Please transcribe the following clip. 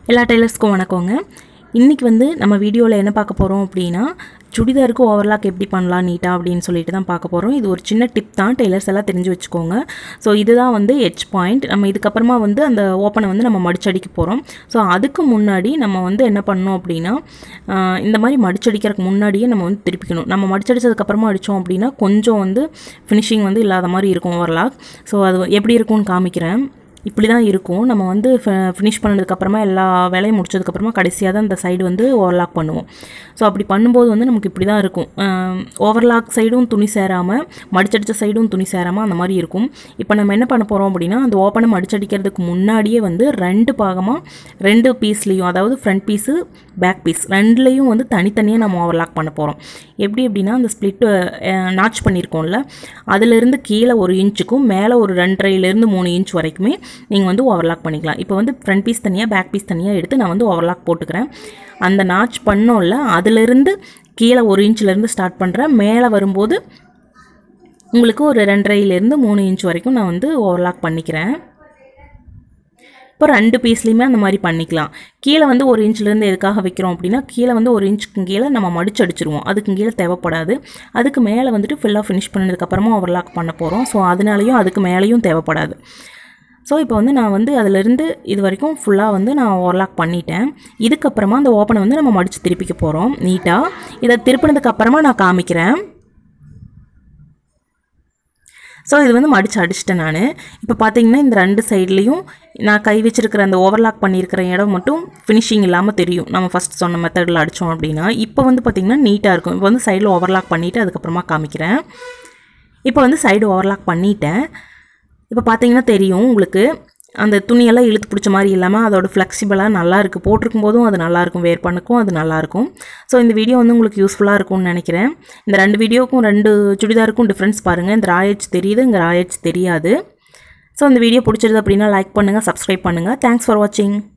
எல்லா டெய்லர்ஸ்க்கும் வணக்கங்க இன்றைக்கி வந்து நம்ம வீடியோவில் என்ன பார்க்க போகிறோம் அப்படின்னா சுடிதாருக்கு ஓவர்லாக் எப்படி பண்ணலாம் நீட்டாக அப்படின்னு சொல்லிட்டு தான் பார்க்க போகிறோம் இது ஒரு சின்ன டிப் தான் டெய்லர்ஸ் எல்லாம் தெரிஞ்சு வச்சுக்கோங்க ஸோ இதுதான் வந்து எட்ஜ் பாயிண்ட் நம்ம இதுக்கப்புறமா வந்து அந்த ஓப்பனை வந்து நம்ம மடிச்சடிக்க போகிறோம் ஸோ அதுக்கு முன்னாடி நம்ம வந்து என்ன பண்ணோம் அப்படின்னா ஆஹ், இந்த மாதிரி மடிச்சடிக்கிறதுக்கு முன்னாடியே நம்ம வந்து திருப்பிக்கணும் நம்ம மடிச்சடிச்சதுக்கப்புறமா அடித்தோம் அப்படின்னா கொஞ்சம் வந்து ஃபினிஷிங் வந்து இல்லாத மாதிரி இருக்கும் ஓவர்லாக் ஸோ அது எப்படி இருக்கும்னு காமிக்கிறேன் இப்படி தான் இருக்கும் நம்ம வந்து ஃபினிஷ் பண்ணதுக்கப்புறமா எல்லா வேலையும் முடிச்சதுக்கப்புறமா கடைசியாக தான் இந்த சைடு வந்து ஓவர்லாக் பண்ணுவோம் ஸோ அப்படி பண்ணும்போது வந்து நமக்கு இப்படி தான் இருக்கும் ஓவர்லாக் சைடும் துணி சேராமல் மடிச்சடிச்ச சைடும் துணி சேராமல் அந்த மாதிரி இருக்கும் இப்போ நம்ம என்ன பண்ண போகிறோம் அப்படின்னா அந்த ஓப்பனை மடிச்சடிக்கிறதுக்கு முன்னாடியே வந்து ரெண்டு பாகமாக ரெண்டு பீஸ்லேயும் அதாவது ஃப்ரண்ட் பீஸு பேக் பீஸ் ரெண்டுலேயும் வந்து தனித்தனியாக நம்ம ஓவர்லாக் பண்ண போகிறோம் எப்படி எப்படின்னா அந்த ஸ்ப்ளிட்டு நாச் பண்ணியிருக்கோம்ல அதுலேருந்து கீழே ஒரு இன்ச்சுக்கும் மேலே ஒரு ரெண்டரைலேருந்து மூணு இன்ச் வரைக்குமே நீங்கள் வந்து ஓவர்லாக் பண்ணிக்கலாம் இப்போ வந்து ஃப்ரண்ட் பீஸ் தனியாக பேக் பீஸ் தனியாக எடுத்து நான் வந்து ஓவர்லாக் போட்டுக்கிறேன் அந்த நாச் பண்ணோம்ல அதுலேருந்து கீழே ஒரு இன்ச்லேருந்து ஸ்டார்ட் பண்ணுறேன் மேலே வரும்போது உங்களுக்கு ஒரு ரெண்டரைலேருந்து மூணு இன்ச் வரைக்கும் நான் வந்து ஓவர்லாக் பண்ணிக்கிறேன் இப்போ ரெண்டு பீஸ்லேயுமே அந்த மாதிரி பண்ணிக்கலாம் கீழே வந்து ஒரு இன்ச்லேருந்து எதுக்காக வைக்கிறோம் அப்படின்னா கீழே வந்து ஒரு இன்ச்சுக்கு கீழே நம்ம மடிச்சு அடிச்சிருவோம் அதுக்கு கீழே தேவைப்படாது அதுக்கு மேலே வந்துட்டு ஃபுல்லாக ஃபினிஷ் பண்ணதுக்கப்புறமா ஓவர்லாக் பண்ண போகிறோம் ஸோ அதனாலையும் அதுக்கு மேலேயும் தேவைப்படாது ஸோ இப்போ வந்து நான் வந்து அதிலிருந்து இது வரைக்கும் ஃபுல்லாக வந்து நான் ஓவர்லாக் பண்ணிட்டேன் இதுக்கப்புறமா அந்த ஓப்பனை வந்து நம்ம மடித்து திருப்பிக்க போகிறோம் நீட்டாக இதை திருப்பினதுக்கு அப்புறமா நான் காமிக்கிறேன் ஸோ இது வந்து மடித்து அடிச்சிட்டேன் நான் இப்போ பார்த்தீங்கன்னா இந்த ரெண்டு சைட்லேயும் நான் கை வச்சிருக்கிற அந்த ஓவர்லாக் பண்ணியிருக்கிற இடம் மட்டும் ஃபினிஷிங் இல்லாமல் தெரியும் நம்ம ஃபஸ்ட் சொன்ன மெத்தடில் அடித்தோம் அப்படின்னா இப்போ வந்து பார்த்திங்கன்னா நீட்டாக இருக்கும் இப்போ வந்து சைடில் ஓவர்லாக் பண்ணிவிட்டு அதுக்கப்புறமா காமிக்கிறேன் இப்போ வந்து சைடு ஓவர்லாக் பண்ணிட்டேன் இப்போ பார்த்தீங்கன்னா தெரியும் உங்களுக்கு அந்த துணியெல்லாம் இழுத்து பிடிச்ச மாதிரி இல்லாமல் அதோட ஃப்ளெக்சிபிளாக நல்லா இருக்குது போட்டிருக்கும் போதும் அது நல்லாயிருக்கும் வேர் பண்ணுக்கும் அது நல்லாயிருக்கும் ஸோ இந்த வீடியோ வந்து உங்களுக்கு யூஸ்ஃபுல்லாக இருக்கும்னு நினைக்கிறேன் இந்த ரெண்டு வீடியோக்கும் ரெண்டு சுடிதாருக்கும் டிஃப்ரென்ஸ் பாருங்கள் இந்த ராயட்ஸ் தெரியுது இங்கே ராயட்ஸ் தெரியாது ஸோ இந்த வீடியோ பிடிச்சிருது அப்படின்னா லைக் பண்ணுங்கள் சப்ஸ்கிரைப் பண்ணுங்கள் தேங்க்ஸ் ஃபார் வாட்சிங்